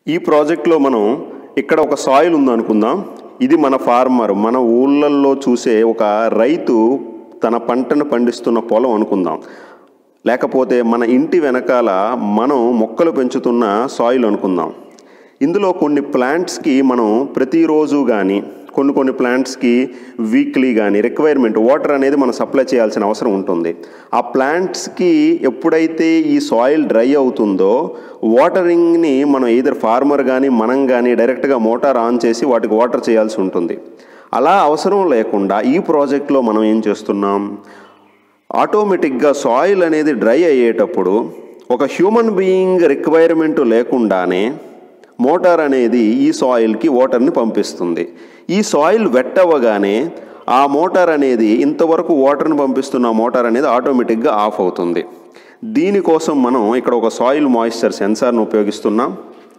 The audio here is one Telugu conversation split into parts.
ఈ ప్రాజెక్ట్లో మనం ఇక్కడ ఒక సాయిల్ ఉందనుకుందాం ఇది మన ఫార్మర్ మన ఊళ్ళల్లో చూసే ఒక రైతు తన పంటను పండిస్తున్న పొలం అనుకుందాం లేకపోతే మన ఇంటి వెనకాల మనం మొక్కలు పెంచుతున్న సాయిల్ అనుకుందాం ఇందులో కొన్ని ప్లాంట్స్కి మనం ప్రతిరోజు కానీ కొన్ని కొన్ని ప్లాంట్స్కి వీక్లీ కానీ రిక్వైర్మెంట్ వాటర్ అనేది మనం సప్లై చేయాల్సిన అవసరం ఉంటుంది ఆ ప్లాంట్స్కి ఎప్పుడైతే ఈ సాయిల్ డ్రై అవుతుందో వాటరింగ్ని మనం ఏదర్ ఫార్మర్ కానీ మనం కానీ డైరెక్ట్గా మోటార్ ఆన్ చేసి వాటికి వాటర్ చేయాల్సి ఉంటుంది అలా అవసరం లేకుండా ఈ ప్రాజెక్ట్లో మనం ఏం చేస్తున్నాం ఆటోమేటిక్గా సాయిల్ అనేది డ్రై అయ్యేటప్పుడు ఒక హ్యూమన్ బీయింగ్ రిక్వైర్మెంట్ లేకుండానే మోటార్ అనేది ఈ సాయిల్కి వాటర్ని పంపిస్తుంది ఈ సాయిల్ వెట్ అవ్వగానే ఆ మోటార్ అనేది ఇంతవరకు వాటర్ని పంపిస్తున్న మోటార్ అనేది ఆటోమేటిక్గా ఆఫ్ అవుతుంది దీనికోసం మనం ఇక్కడ ఒక సాయిల్ మాయిశ్చర్ సెన్సార్ను ఉపయోగిస్తున్నాం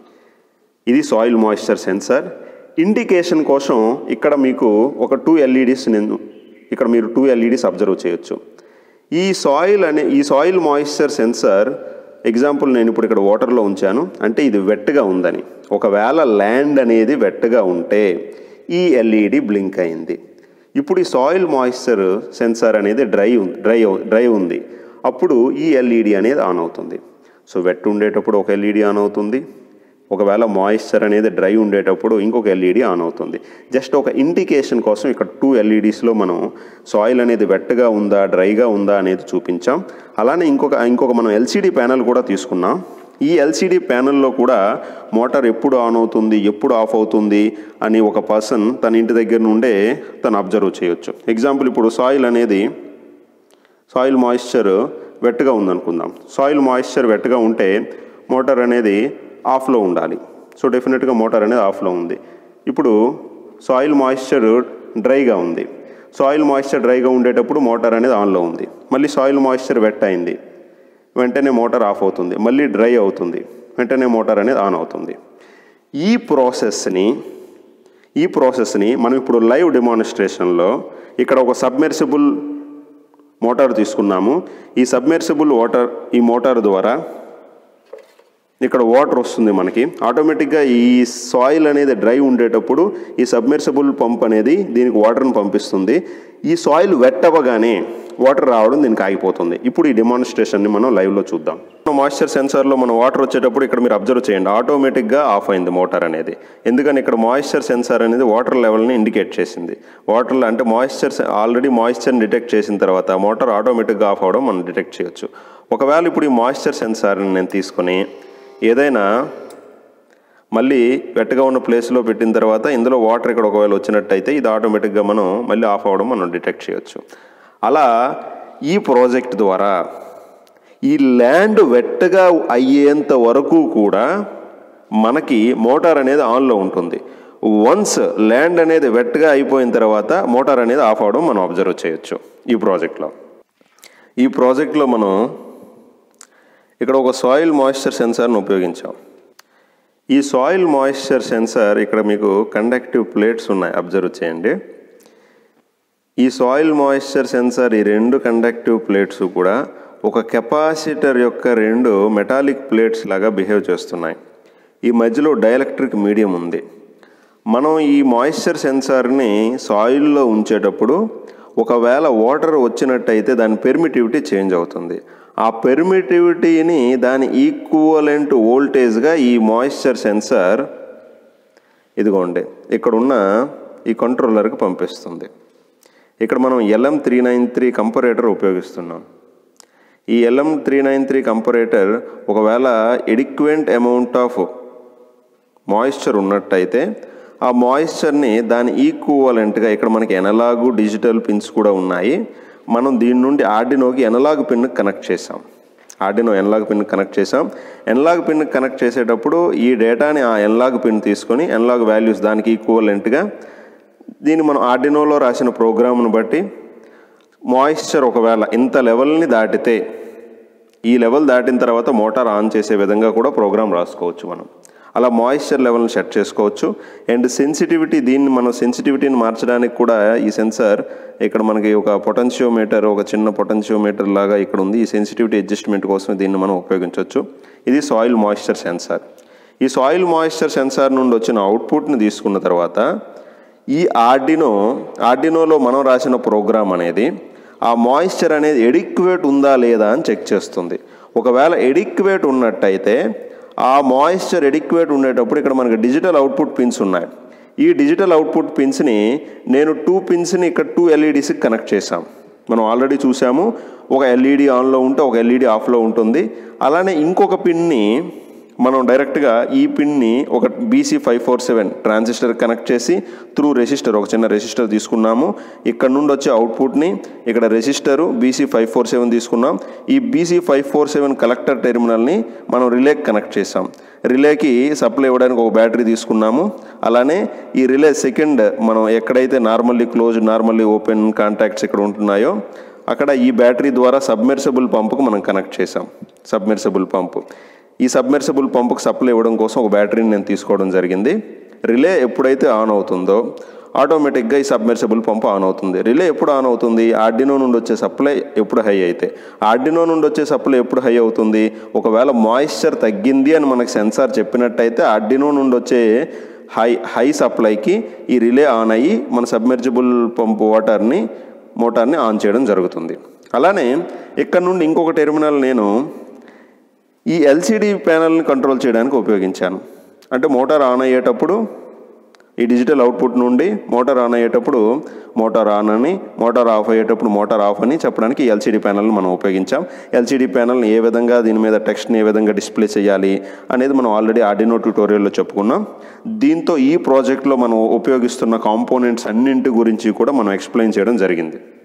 ఇది సాయిల్ మాయిశ్చర్ సెన్సార్ ఇండికేషన్ కోసం ఇక్కడ మీకు ఒక టూ ఎల్ఈడీస్ నేను ఇక్కడ మీరు టూ ఎల్ఈడీస్ అబ్జర్వ్ చేయొచ్చు ఈ సాయిల్ అనే ఈ సాయిల్ మాయిశ్చర్ సెన్సార్ ఎగ్జాంపుల్ నేను ఇప్పుడు ఇక్కడ వాటర్లో ఉంచాను అంటే ఇది వెట్గా ఉందని ఒకవేళ ల్యాండ్ అనేది వెట్గా ఉంటే ఈ ఎల్ఈడి బ్లింక్ అయింది ఇప్పుడు ఈ సాయిల్ మాయిశ్చర్ సెన్సార్ అనేది డ్రై ఉంది డ్రై డ్రై ఉంది అప్పుడు ఈ ఎల్ఈడి అనేది ఆన్ అవుతుంది సో వెట్ ఉండేటప్పుడు ఒక ఎల్ఈడి ఆన్ అవుతుంది ఒకవేళ మాయిశ్చర్ అనేది డ్రై ఉండేటప్పుడు ఇంకొక ఎల్ఈడి ఆన్ అవుతుంది జస్ట్ ఒక ఇండికేషన్ కోసం ఇక్కడ టూ ఎల్ఈడీస్లో మనం సాయిల్ అనేది వెట్గా ఉందా డ్రైగా ఉందా అనేది చూపించాం అలానే ఇంకొక ఇంకొక మనం ఎల్సిడి ప్యానల్ కూడా తీసుకున్నాం ఈ ఎల్సిడి ప్యానల్లో కూడా మోటార్ ఎప్పుడు ఆన్ అవుతుంది ఎప్పుడు ఆఫ్ అవుతుంది అని ఒక పర్సన్ తన ఇంటి దగ్గర నుండే తను అబ్జర్వ్ చేయొచ్చు ఎగ్జాంపుల్ ఇప్పుడు సాయిల్ అనేది సాయిల్ మాయిశ్చర్ వెట్గా ఉందనుకుందాం సాయిల్ మాయిశ్చర్ వెట్గా ఉంటే మోటార్ అనేది ఆఫ్లో ఉండాలి సో డెఫినెట్గా మోటార్ అనేది ఆఫ్లో ఉంది ఇప్పుడు సాయిల్ మాయిశ్చర్ డ్రైగా ఉంది సాయిల్ మాయిశ్చర్ డ్రైగా ఉండేటప్పుడు మోటార్ అనేది ఆన్లో ఉంది మళ్ళీ సాయిల్ మాయిశ్చర్ వెట్ అయింది వెంటనే మోటార్ ఆఫ్ అవుతుంది మళ్ళీ డ్రై అవుతుంది వెంటనే మోటార్ అనేది ఆన్ అవుతుంది ఈ ప్రాసెస్ని ఈ ప్రాసెస్ని మనం ఇప్పుడు లైవ్ డెమాన్స్ట్రేషన్లో ఇక్కడ ఒక సబ్మెర్సిబుల్ మోటార్ తీసుకున్నాము ఈ సబ్మెర్సిబుల్ వాటర్ ఈ మోటార్ ద్వారా ఇక్కడ వాటర్ వస్తుంది మనకి ఆటోమేటిక్గా ఈ సాయిల్ అనేది డ్రై ఉండేటప్పుడు ఈ సబ్మెర్సిబుల్ పంప్ అనేది దీనికి వాటర్ని పంపిస్తుంది ఈ సాయిల్ వెట్ అవ్వగానే వాటర్ రావడం దీనికి ఆగిపోతుంది ఇప్పుడు ఈ డెమాన్స్ట్రేషన్ని మనం లైవ్లో చూద్దాం మాయిశ్చర్ సెన్సార్లో మనం వాటర్ వచ్చేటప్పుడు ఇక్కడ మీరు అబ్జర్వ్ చేయండి ఆటోమేటిక్గా ఆఫ్ అయింది మోటార్ అనేది ఎందుకని ఇక్కడ మాయిశ్చర్ సెన్సార్ అనేది వాటర్ లెవెల్ని ఇండికేట్ చేసింది వాటర్లో అంటే మాయిశ్చర్ ఆల్రెడీ మాయిశ్చర్ని డిటెక్ట్ చేసిన తర్వాత మోటార్ ఆటోమేటిక్గా ఆఫ్ అవడం మనం డిటెక్ట్ చేయొచ్చు ఒకవేళ ఇప్పుడు ఈ మాయిశ్చర్ సెన్సార్ని నేను తీసుకొని ఏదైనా మళ్ళీ వెట్టగా ఉన్న ప్లేస్లో పెట్టిన తర్వాత ఇందులో వాటర్ ఇక్కడ ఒకవేళ వచ్చినట్టయితే ఇది ఆటోమేటిక్గా మనం మళ్ళీ ఆఫ్ అవ్వడం మనం డిటెక్ట్ చేయొచ్చు అలా ఈ ప్రాజెక్ట్ ద్వారా ఈ ల్యాండ్ వెట్టగా అయ్యేంత వరకు కూడా మనకి మోటార్ అనేది ఆన్లో ఉంటుంది వన్స్ ల్యాండ్ అనేది వెట్గా అయిపోయిన తర్వాత మోటార్ అనేది ఆఫ్ అవడం మనం అబ్జర్వ్ చేయొచ్చు ఈ ప్రాజెక్ట్లో ఈ ప్రాజెక్ట్లో మనం ఇక్కడ ఒక సాయిల్ మాయిశ్చర్ సెన్సార్ను ఉపయోగించాం ఈ సాయిల్ మాయిశ్చర్ సెన్సార్ ఇక్కడ మీకు కండక్టివ్ ప్లేట్స్ ఉన్నాయి అబ్జర్వ్ చేయండి ఈ సాయిల్ మాయిశ్చర్ సెన్సార్ ఈ రెండు కండక్టివ్ ప్లేట్స్ కూడా ఒక కెపాసిటర్ యొక్క రెండు మెటాలిక్ ప్లేట్స్ లాగా బిహేవ్ చేస్తున్నాయి ఈ మధ్యలో డైఎలక్ట్రిక్ మీడియం ఉంది మనం ఈ మాయిశ్చర్ సెన్సార్ని సాయిల్లో ఉంచేటప్పుడు ఒకవేళ వాటర్ వచ్చినట్టయితే దాని పెర్మిటివిటీ చేంజ్ అవుతుంది ఆ పెర్మిటివిటీని దాని ఈక్వలెంట్ వోల్టేజ్గా ఈ మాయిశ్చర్ సెన్సార్ ఇదిగోండి ఇక్కడున్న ఈ కంట్రోలర్కి పంపిస్తుంది ఇక్కడ మనం LM three nine three comparator ఉపయోగిస్తున్నాం ఈ LM three nine three comparator ఒకవేళ ఎడిక్వెంట్ అమౌంట్ ఆఫ్ మాయిశ్చర్ ఉన్నట్టయితే ఆ మాయిశ్చర్ని దాని ఈక్వలెంట్గా ఇక్కడ మనకి ఎనలాగు డిజిటల్ పిన్స్ కూడా ఉన్నాయి మనం దీని నుండి ఆర్డినోకి ఎనలాగ్ పిన్ కనెక్ట్ చేసాం ఆర్డినో ఎన్లాగ్ పిన్ కనెక్ట్ చేసాం ఎన్లాగ్ పిన్ కనెక్ట్ చేసేటప్పుడు ఈ డేటాని ఆ ఎన్లాగ్ పిన్ తీసుకొని ఎన్లాగ్ వాల్యూస్ దానికి ఈక్వలెంట్గా దీన్ని మనం ఆర్డినోలో రాసిన ప్రోగ్రామ్ను బట్టి మాయిశ్చర్ ఒకవేళ ఇంత లెవెల్ని దాటితే ఈ లెవెల్ దాటిన తర్వాత మోటార్ ఆన్ చేసే విధంగా కూడా ప్రోగ్రామ్ రాసుకోవచ్చు మనం అలా మాయిశ్చర్ లెవెల్ని సెట్ చేసుకోవచ్చు అండ్ సెన్సిటివిటీ దీన్ని మనం సెన్సిటివిటీని మార్చడానికి కూడా ఈ సెన్సార్ ఇక్కడ మనకి ఒక పొటెన్షియోమీటర్ ఒక చిన్న పొటెన్షియోమీటర్ లాగా ఇక్కడ ఉంది ఈ సెన్సిటివిటీ అడ్జస్ట్మెంట్ కోసం దీన్ని మనం ఉపయోగించవచ్చు ఇది సాయిల్ మాయిశ్చర్ సెన్సార్ ఈ సాయిల్ మాయిశ్చర్ సెన్సార్ నుండి వచ్చిన అవుట్పుట్ని తీసుకున్న తర్వాత ఈ ఆర్డినో ఆర్డినోలో మనం రాసిన ప్రోగ్రామ్ అనేది ఆ మాయిశ్చర్ అనేది ఎడిక్వేట్ ఉందా లేదా అని చెక్ చేస్తుంది ఒకవేళ ఎడిక్వేట్ ఉన్నట్టయితే ఆ మాయిశ్చర్ ఎడిక్వేట్ ఉండేటప్పుడు ఇక్కడ మనకి డిజిటల్ అవుట్పుట్ పిన్స్ ఉన్నాయి ఈ డిజిటల్ అవుట్పుట్ పిన్స్ని నేను టూ పిన్స్ని ఇక్కడ టూ ఎల్ఈడీస్కి కనెక్ట్ చేశాం మనం ఆల్రెడీ చూసాము ఒక ఎల్ఈడి ఆన్లో ఉంటే ఒక ఎల్ఈడి ఆఫ్లో ఉంటుంది అలానే ఇంకొక పిన్ని మనం డైరెక్ట్గా ఈ పిన్ని ఒక BC five four seven transistor connect చేసి త్రూ రెసిస్టర్ ఒక చిన్న రెసిస్టర్ తీసుకున్నాము ఇక్కడ నుండి వచ్చే అవుట్పుట్ని ఇక్కడ resistor BC five four seven తీసుకున్నాం ఈ BC five four seven collector టెర్మినల్ని మనం రిలేకి కనెక్ట్ చేసాం రిలేకి సప్లై ఇవ్వడానికి ఒక బ్యాటరీ తీసుకున్నాము అలానే ఈ రిలే సెకండ్ మనం ఎక్కడైతే normally close normally open contacts ఇక్కడ ఉంటున్నాయో అక్కడ ఈ బ్యాటరీ ద్వారా సబ్మెర్సబుల్ పంపుకు మనం కనెక్ట్ చేసాం సబ్మెర్సబుల్ పంపు ఈ సబ్మెర్సబుల్ పంపుకు సప్లై ఇవ్వడం కోసం ఒక బ్యాటరీని నేను తీసుకోవడం జరిగింది రిలే ఎప్పుడైతే ఆన్ అవుతుందో ఆటోమేటిక్గా ఈ సబ్మెర్సబుల్ పంప్ ఆన్ అవుతుంది రిలే ఎప్పుడు ఆన్ అవుతుంది ఆర్డినో నుండి వచ్చే సప్లై ఎప్పుడు హై అయితే ఆర్డినో నుండి వచ్చే సప్లై ఎప్పుడు హై అవుతుంది ఒకవేళ మాయిశ్చర్ తగ్గింది అని మనకు సెన్సార్ చెప్పినట్టయితే ఆర్డినో నుండి వచ్చే హై హై సప్లైకి ఈ రిలే ఆన్ అయ్యి మన సబ్మెర్జిబుల్ పంప్ వాటర్ని మోటార్ని ఆన్ చేయడం జరుగుతుంది అలానే ఇక్కడ నుండి ఇంకొక టెర్మినల్ నేను ఈ ఎల్సిడి ప్యానల్ని కంట్రోల్ చేయడానికి ఉపయోగించాను అంటే మోటార్ ఆన్ అయ్యేటప్పుడు ఈ డిజిటల్ అవుట్పుట్ నుండి మోటార్ ఆన్ అయ్యేటప్పుడు మోటార్ ఆన్ అని మోటార్ ఆఫ్ అయ్యేటప్పుడు మోటార్ ఆఫ్ అని చెప్పడానికి ఎల్సిడి ప్యానల్ని మనం ఉపయోగించాం ఎల్సిడి ప్యానల్ని ఏ విధంగా దీని మీద టెక్స్ట్ని ఏ విధంగా డిస్ప్లే చేయాలి అనేది మనం ఆల్రెడీ ఆర్డినో ట్యూటోరియల్లో చెప్పుకున్నాం దీంతో ఈ ప్రాజెక్ట్లో మనం ఉపయోగిస్తున్న కాంపోనెంట్స్ అన్నింటి గురించి కూడా మనం ఎక్స్ప్లెయిన్ చేయడం జరిగింది